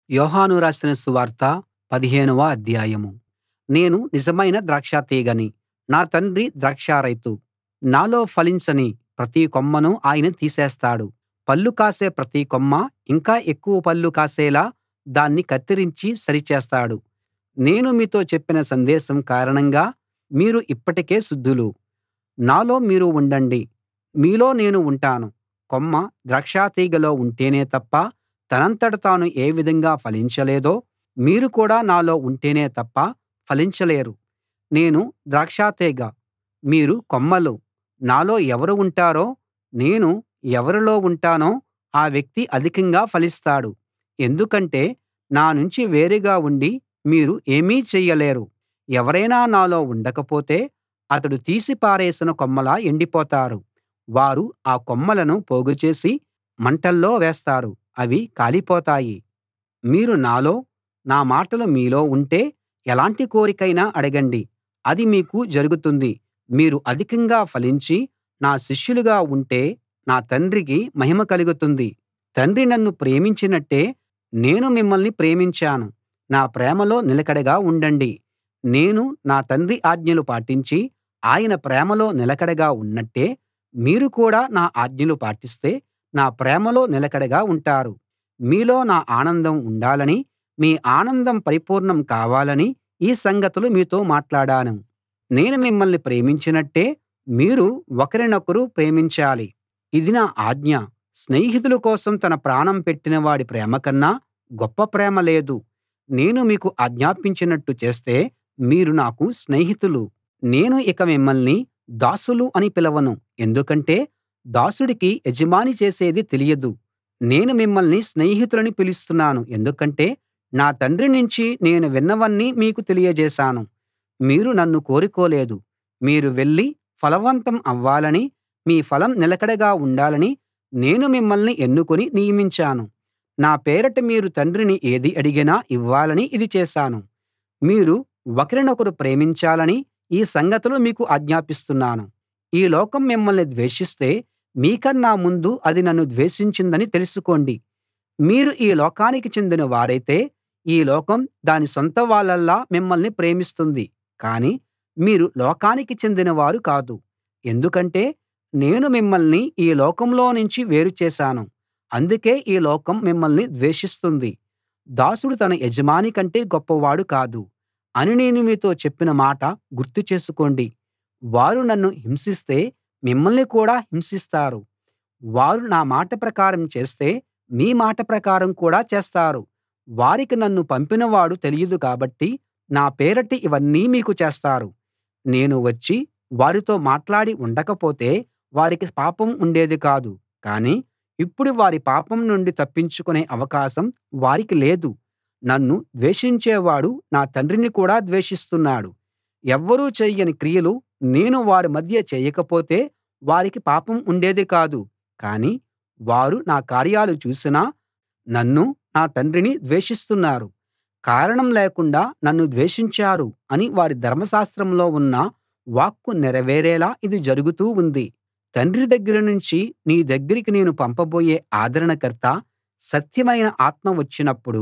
యోహాను రాసిన సువార్త పదిహేనవ అధ్యాయం నేను నిజమైన ద్రాక్షతీగని నా తండ్రి ద్రాక్షారైతు నాలో ఫలించని ప్రతి కొమ్మను ఆయన తీసేస్తాడు పళ్ళు కాసే ప్రతి కొమ్మ ఇంకా ఎక్కువ పళ్ళు కాసేలా దాన్ని కత్తిరించి సరిచేస్తాడు నేను మీతో చెప్పిన సందేశం కారణంగా మీరు ఇప్పటికే శుద్ధులు నాలో మీరు ఉండండి మీలో నేను ఉంటాను కొమ్మ ద్రాక్షతీగలో ఉంటేనే తప్ప తనంతట తాను ఏ విధంగా ఫలించలేదో మీరు కూడా నాలో ఉంటేనే తప్ప ఫలించలేరు నేను ద్రాక్షతీగ మీరు కొమ్మలు నాలో ఎవరు ఉంటారో నేను ఎవరిలో ఉంటానో ఆ వ్యక్తి అధికంగా ఫలిస్తాడు ఎందుకంటే నా నుంచి వేరుగా ఉండి మీరు ఏమీ చెయ్యలేరు ఎవరైనా నాలో ఉండకపోతే అతడు తీసి పారేసిన కొమ్మలా ఎండిపోతారు వారు ఆ కొమ్మలను పోగుచేసి మంటల్లో వేస్తారు అవి కాలిపోతాయి మీరు నాలో నా మాటలు మీలో ఉంటే ఎలాంటి కోరికైనా అడగండి అది మీకు జరుగుతుంది మీరు అధికంగా ఫలించి నా శిష్యులుగా ఉంటే నా తండ్రికి మహిమ కలుగుతుంది తండ్రి నన్ను ప్రేమించినట్టే నేను మిమ్మల్ని ప్రేమించాను నా ప్రేమలో నిలకడగా ఉండండి నేను నా తండ్రి ఆజ్ఞలు పాటించి ఆయన ప్రేమలో నిలకడగా ఉన్నట్టే మీరు కూడా నా ఆజ్ఞలు పాటిస్తే నా ప్రేమలో నిలకడగా ఉంటారు మీలో నా ఆనందం ఉండాలని మీ ఆనందం పరిపూర్ణం కావాలని ఈ సంగతులు మీతో మాట్లాడాను నేను మిమ్మల్ని ప్రేమించినట్టే మీరు ఒకరినొకరు ప్రేమించాలి ఇది నా ఆజ్ఞ స్నేహితుల కోసం తన ప్రాణం పెట్టినవాడి ప్రేమ కన్నా గొప్ప ప్రేమ లేదు నేను మీకు ఆజ్ఞాపించినట్టు చేస్తే మీరు నాకు స్నేహితులు నేను ఇక మిమ్మల్ని దాసులు అని పిలవను ఎందుకంటే దాసుడికి యజమాని చేసేది తెలియదు నేను మిమ్మల్ని స్నేహితులని పిలుస్తున్నాను ఎందుకంటే నా తండ్రి నుంచి నేను విన్నవన్నీ మీకు తెలియజేశాను మీరు నన్ను కోరుకోలేదు మీరు వెళ్లి ఫలవంతం అవ్వాలని మీ ఫలం నిలకడగా ఉండాలని నేను మిమ్మల్ని ఎన్నుకుని నియమించాను నా పేరట మీరు తండ్రిని ఏది అడిగినా ఇవ్వాలని ఇది చేశాను మీరు ఒకరినొకరు ప్రేమించాలని ఈ సంగతులు మీకు ఆజ్ఞాపిస్తున్నాను ఈ లోకం మిమ్మల్ని ద్వేషిస్తే మీకన్నా ముందు అది నన్ను ద్వేషించిందని తెలుసుకోండి మీరు ఈ లోకానికి చెందిన వారైతే ఈ లోకం దాని సొంత వాళ్ళలా మిమ్మల్ని ప్రేమిస్తుంది కానీ మీరు లోకానికి చెందినవారు కాదు ఎందుకంటే నేను మిమ్మల్ని ఈ లోకంలో నుంచి వేరు చేశాను అందుకే ఈ లోకం మిమ్మల్ని ద్వేషిస్తుంది దాసుడు తన యజమాని కంటే గొప్పవాడు కాదు అని నేను మీతో చెప్పిన మాట గుర్తు చేసుకోండి వారు నన్ను హింసిస్తే మిమ్మల్ని కూడా హింసిస్తారు వారు నా మాట ప్రకారం చేస్తే మీ మాట ప్రకారం కూడా చేస్తారు వారికి నన్ను పంపినవాడు తెలియదు కాబట్టి నా పేరట ఇవన్నీ మీకు చేస్తారు నేను వచ్చి వారితో మాట్లాడి ఉండకపోతే వారికి పాపం ఉండేది కాదు కానీ ఇప్పుడు వారి పాపం నుండి తప్పించుకునే అవకాశం వారికి లేదు నన్ను ద్వేషించేవాడు నా తండ్రిని కూడా ద్వేషిస్తున్నాడు ఎవ్వరూ చెయ్యని క్రియలు నేను వారి మధ్య చేయకపోతే వారికి పాపం ఉండేది కాదు కానీ వారు నా కార్యాలు చూసినా నన్ను నా తండ్రిని ద్వేషిస్తున్నారు కారణం లేకుండా నన్ను ద్వేషించారు అని వారి ధర్మశాస్త్రంలో ఉన్న వాక్కు నెరవేరేలా ఇది జరుగుతూ ఉంది తండ్రి దగ్గర నుంచి నీ దగ్గరికి నేను పంపబోయే ఆదరణకర్త సత్యమైన ఆత్మ వచ్చినప్పుడు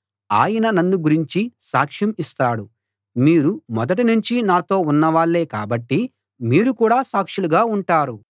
ఆయన నన్ను గురించి సాక్ష్యం ఇస్తాడు మీరు మొదటి నుంచి నాతో ఉన్నవాళ్ళే కాబట్టి మీరు కూడా సాక్షులుగా ఉంటారు